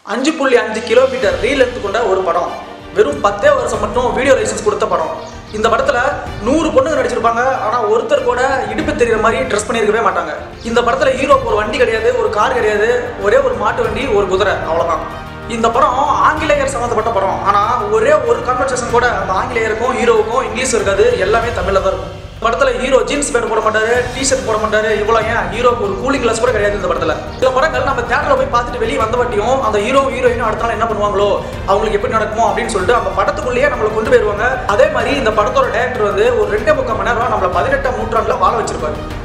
அஞ்சு புள்ளி அஞ்சு கிலோமீட்டர் ரீல் எடுத்து கொண்ட ஒரு படம் வெறும் பத்தே வருஷம் மட்டும் வீடியோ லைசன்ஸ் கொடுத்த படம் இந்த படத்துல நூறு பொண்ணுங்க நடிச்சிருப்பாங்க ஆனா ஒருத்தர் கூட இடுப்பு தெரியுற மாதிரி ட்ரெஸ் பண்ணியிருக்கவே மாட்டாங்க இந்த படத்துல ஹீரோக்கு ஒரு வண்டி கிடையாது ஒரு கார் கிடையாது ஒரே ஒரு மாட்டு வண்டி ஒரு குதிரை அவ்வளவுதான் இந்த படம் ஆங்கிலேயர் சம்மந்தப்பட்ட படம் ஆனா ஒரே ஒரு கான்வர்சேஷன் கூட அந்த ஆங்கிலேயருக்கும் ஹீரோவுக்கும் இங்கிலீஷ் இருக்காது எல்லாமே தமிழ்ல தான் இருக்கும் படத்துல ஹீரோ ஜீன்ஸ் பேண்ட் போட மாட்டாரு டிஷர்ட் போட மாட்டாரு இவ்வளவு ஏன் ஹீரோக்கு ஒரு கூலிங் கிளாஸ் கூட கிடையாது இந்த படத்துல சில படங்கள் நம்ம தேட்டர்ல போய் பார்த்துட்டு வெளியே வந்த வாட்டியும் அந்த ஹீரோ ஹீரோயினும் அடுத்த நாள் என்ன பண்ணுவாங்களோ அவங்களுக்கு எப்படி நடக்குமோ அப்படின்னு சொல்லிட்டு அந்த படத்துக்குள்ளேயே நம்மளை கொண்டு போயிருவாங்க அதே மாதிரி இந்த படத்தோட டேரக்டர் வந்து ஒரு ரெண்டே முக்கால் மணி நேரம் நம்மள பதினெட்டாம் நூற்றாண்டுல வாழ வச்சிருப்பாரு